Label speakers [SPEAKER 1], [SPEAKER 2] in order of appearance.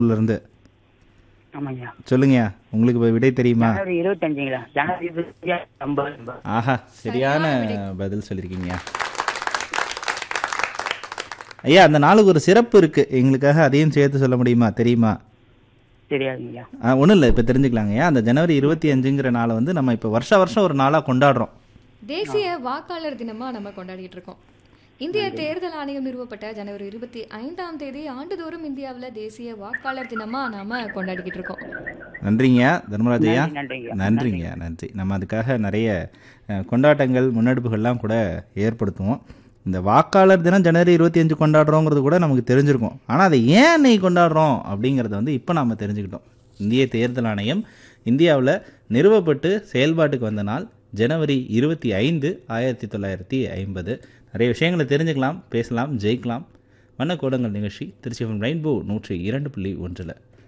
[SPEAKER 1] இருந்து
[SPEAKER 2] ஆமாங்கய்யா
[SPEAKER 1] சொல்லுங்கய்யா உங்களுக்கு இப்போ விடை தெரியுமா
[SPEAKER 2] ஜனவரி இருபத்தஞ்சுங்களா ஜனவரி இருபத்தஞ்சு ஐம்பது ஐம்பது.
[SPEAKER 1] ஆஹா சரியான பதில் சொல்லியிருக்கீங்கய்யா ஐயா அந்த நாளுக்கு ஒரு சிறப்பு இருக்கு எங்களுக்காக அதையும் சேர்த்து சொல்ல முடியுமா தெரியுமா
[SPEAKER 2] தெரியாதுங்கய்யா
[SPEAKER 1] ஒன்றும் இல்லை இப்போ தெரிஞ்சுக்கலாங்கய்யா அந்த ஜனவரி இருபத்தி அஞ்சுங்கிற நாளை வந்து நம்ம இப்போ வருஷ வருஷம் ஒரு நாளாக கொண்டாடுறோம்
[SPEAKER 3] தேசிய வாக்காளர் தினமா நம்ம கொண்டாடிட்டு இருக்கோம் இந்திய தேர்தல் ஆணையம் நிறுவப்பட்ட ஜனவரி இருபத்தி ஐந்தாம் தேதி ஆண்டுதோறும் இந்தியாவில் தேசிய வாக்காளர் தினமா நாம கொண்டாடிக்கிட்டு இருக்கோம்
[SPEAKER 1] நன்றிங்க தர்மராஜ் ஐயா
[SPEAKER 2] நன்றி, நன்றிங்க.
[SPEAKER 1] நன்றிங்க நன்றி நம்ம அதுக்காக நிறைய அஹ், கொண்டாட்டங்கள் முன்னெடுப்புகள்லாம் கூட ஏற்படுத்துவோம் இந்த வாக்காளர் தினம் ஜனவரி இருபத்தி அஞ்சு கொண்டாடுறோங்கிறது கூட நமக்கு தெரிஞ்சிருக்கும் ஆனால் அதை ஏன் இன்னைக்கு கொண்டாடுறோம் அப்படிங்கிறத வந்து இப்போ நாம் தெரிஞ்சுக்கிட்டோம் இந்திய தேர்தல் ஆணையம் இந்தியாவில் நிறுவப்பட்டு செயல்பாட்டுக்கு வந்த நாள் ஜனவரி இருபத்தி ஐந்து ஆயிரத்தி தொள்ளாயிரத்தி ஐம்பது நிறைய விஷயங்களை தெரிஞ்சுக்கலாம் பேசலாம் ஜெயிக்கலாம் வண்ணக்கோடங்கள் நிகழ்ச்சி திருச்சி ரெயின்போ நூற்றி இரண்டு புள்ளி ஒன்றில்